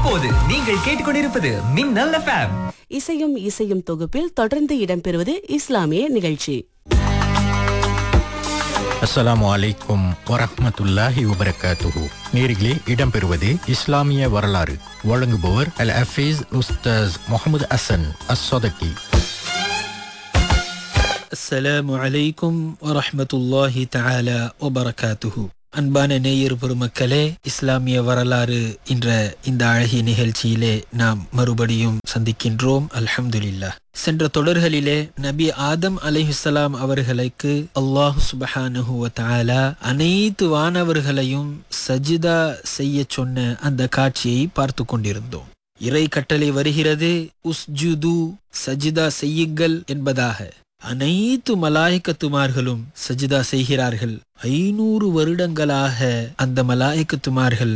இப்போது நீங்கள் கேட்டுக்கொண்டிருப்பது மின்னல் எஃப்எம் இசையும் இசையும் தொகுப்பில் தொடர்ந்து இடம்பெறுவது இஸ்லாமிய நிகழ்ச்சி அஸ்ஸலாமு அலைக்கும் வரஹ்மத்துல்லாஹி வபரகாத்துஹு நேர்களே இடம்பெறுவது இஸ்லாமிய வரலாறு வழங்குபவர் அல் ஹஃபீஸ் உஸ்தாஸ் முகமது அசன் அஸ் சொதக்கி அஸ்ஸலாமு அலைக்கும் வரஹ்மத்துல்லாஹி தஆலா வபரகாத்துஹு அன்பான நேயர் பெருமக்களே இஸ்லாமிய வரலாறு என்ற இந்த அழகிய நிகழ்ச்சியிலே நாம் மறுபடியும் சந்திக்கின்றோம் அல்ஹம்துலில்லாஹ் சென்ற தொடர்களிலே நபி ஆதம் அலைஹிஸ்ஸலாம் அவர்களுக்கு அல்லாஹ் சுபஹானஹு வ தஆலா அனைத்து வானவர்களையும் சஜிதா செய்ய சொன்ன அந்த காட்சியை பார்த்து கொண்டிருந்தோம் இறை கட்டளை வருகிறது உஸ்ஜுது சஜிதா செய்யுங்கள் என்பதாக அனைத்து மலாய்க்கத்துமார்களும் சஜிதா செய்கிறார்கள் ஐநூறு வருடங்களாக அந்த மலாய்க்கத்துமார்கள்